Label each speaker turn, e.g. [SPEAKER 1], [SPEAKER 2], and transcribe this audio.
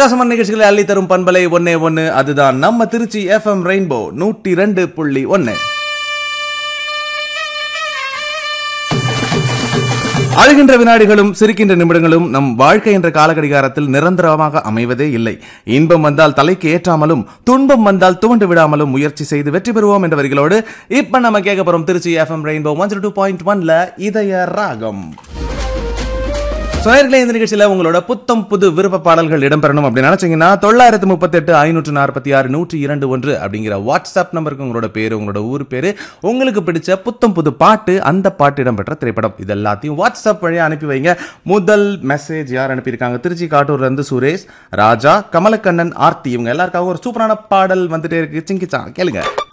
[SPEAKER 1] அட்டகாசமான நிகழ்ச்சிகளை அள்ளி தரும் பண்பலை ஒன்னே ஒன்னு அதுதான் நம்ம திருச்சி எஃப்எம் ரெயின்போ நூற்றி ரெண்டு புள்ளி ஒன்னு அழுகின்ற வினாடிகளும் சிரிக்கின்ற நிமிடங்களும் நம் வாழ்க்கை என்ற காலகடிகாரத்தில் நிரந்தரமாக அமைவதே இல்லை இன்பம் வந்தால் தலைக்கு ஏற்றாமலும் துன்பம் வந்தால் துவண்டு விடாமலும் முயற்சி செய்து வெற்றி பெறுவோம் என்ற வரிகளோடு இப்ப நம்ம கேட்க போறோம் Tiruchi FM rainbow one two point ஒன்ல இதய ராகம் சுயர்களே இந்த நிகழ்ச்சியில உங்களோட புத்தம் புது விருப்ப பாடல்கள் இடம்பெறணும் அப்படின்னு நினைச்சீங்கன்னா தொள்ளாயிரத்து முப்பத்தி எட்டு ஐநூற்று நாற்பத்தி ஆறு நூற்றி இரண்டு ஒன்று அப்படிங்கிற வாட்ஸ்அப் நம்பருக்கு உங்களோட பேரு உங்களோட ஊர் பேரு உங்களுக்கு பிடிச்ச புத்தம் புது பாட்டு அந்த பாட்டு இடம்பெற்ற திரைப்படம் இது எல்லாத்தையும் வாட்ஸ்அப் வழியா அனுப்பி வைங்க முதல் மெசேஜ் யார் அனுப்பியிருக்காங்க திருச்சி காட்டூர்ல இருந்து சுரேஷ் ராஜா கமலக்கண்ணன் ஆர்த்தி இவங்க எல்லாருக்காகவும் ஒரு சூப்பரான பாடல் வந்துட்டே இருக்கு சிங்கிச்சா கேளுங்க